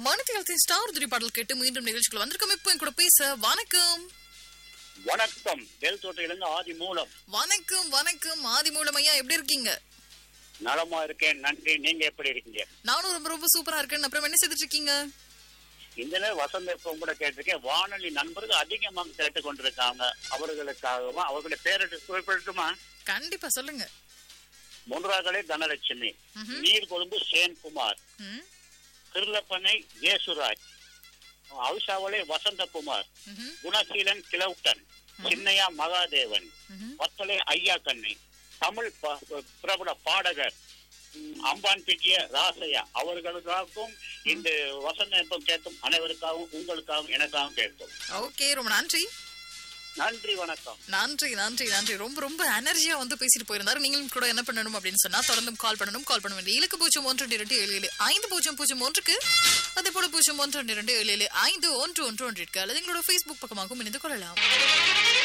மணித்தியாலத்தின் star துரி பாடல் கேட்டு மீண்டும் நிகழ்ச்சிக்குள்ள வந்திருக்கோம் இப்போ என் கூட பேச வணக்கம் வணக்கம் தேல் தோட்டையிலிருந்து ஆதி மூலம் வணக்கம் வணக்கம் ஆதி மூலம் ஐயா எப்படி இருக்கீங்க நலமா இருக்கேன் நன்றி நீங்க எப்படி இருக்கீங்க நானும் ரொம்ப ரொம்ப சூப்பரா இருக்கேன் அப்புறம் என்ன செய்துட்டு இருக்கீங்க இந்த நேரம் வசந்த இப்ப கூட கேட்டிருக்கேன் வானொலி நண்பர்கள் அதிகமாக கேட்டுக் கொண்டிருக்காங்க அவர்களுக்காகவும் அவர்களுடைய பேரட்டு குறிப்பிடட்டுமா கண்டிப்பா சொல்லுங்க முன்றாகலே தனலட்சுமி ம்ஹும். நீர் கொழும்பு சேன்குமார் ம், கிருளப்பனை ஜேசுராஜ் அவிசாவளே வசந்தகுமார் ம்ஹும், குணசீலன் கிளவுட்டன் சின்னையா மகாதேவன் ம்ஹும். வத்தலை ஐயா கண்ணை தமிழ் ப- பிரபல பாடகர் ம், அம்பான் பிஜிய ராசையா அவர்களுக்காகவும் இந்த வசந்தம் கேட்கும் அனைவருக்காகவும் உங்களுக்காகவும் எனக்காகவும் கேட்கும் ஓகே ரொம்ப நன்றி நன்றி வணக்கம் நன்றி நன்றி நன்றி ரொம்ப ரொம்ப எனர்ஜியா வந்து பேசிட்டு போயிருந்தாரு நீங்களும் கூட என்ன பண்ணணும் அப்படின்னு சொன்னா தொடர்ந்து கால் பண்ணணும் கால் பண்ண வேண்டிய இலக்கு பூஜ்ஜியம் ஒன்று இரண்டு ஏழு ஏழு ஐந்து பூஜ்ஜியம் பூஜ்ஜியம் ஒன்றுக்கு அதே போல பூஜ்ஜியம் ஒன்று இரண்டு ஏழு ஏழு ஐந்து ஒன்று ஒன்று ஒன்றிற்கு அல்லது எங்களோட ஃபேஸ்புக் பக்கமாகவும் இணைந்து கொள்ளலாம்